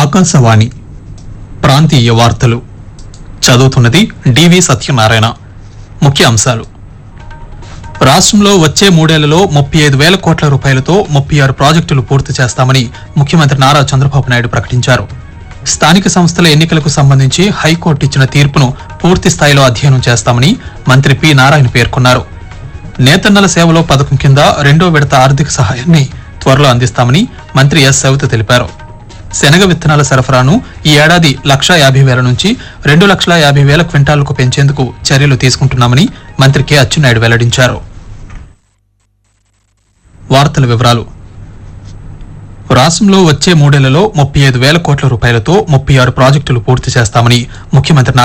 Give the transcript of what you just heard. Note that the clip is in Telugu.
ఆకాశవాణి ప్రాంతీయ వార్తలు చదువుతున్నది డివి సత్యనారాయణ ముఖ్య అంశాలు రాష్ట్రంలో వచ్చే మూడేళ్లలో ముప్పై ఐదు వేల కోట్ల రూపాయలతో ముప్పై ఆరు ప్రాజెక్టులు పూర్తి చేస్తామని ముఖ్యమంత్రి నారా చంద్రబాబు నాయుడు ప్రకటించారు స్థానిక సంస్థల ఎన్నికలకు సంబంధించి హైకోర్టు ఇచ్చిన తీర్పును పూర్తి స్థాయిలో అధ్యయనం చేస్తామని మంత్రి పి నారాయణ పేర్కొన్నారు నేతన్నల సేవలో పథకం కింద రెండో విడత ఆర్థిక సహాయాన్ని త్వరలో అందిస్తామని మంత్రి ఎస్ సవిత తెలిపారు శనగ విత్తనాల సరఫరాను ఈ ఏడాది లక్షా యాభై వేల నుంచి రెండు లక్షల యాభై వేల క్వింటాలకు పెంచేందుకు చర్యలు తీసుకుంటున్నామని మంత్రి కె అచ్చెన్నాయుడు వెల్లడించారు వార్తల వివరాలు రాష్ట్రంలో వచ్చే మూడేళ్లలో ముప్పై ఐదు వేల కోట్ల రూపాయలతో ముప్పై ఆరు ప్రాజెక్టులు పూర్తి చేస్తామని ముఖ్యమంత్రి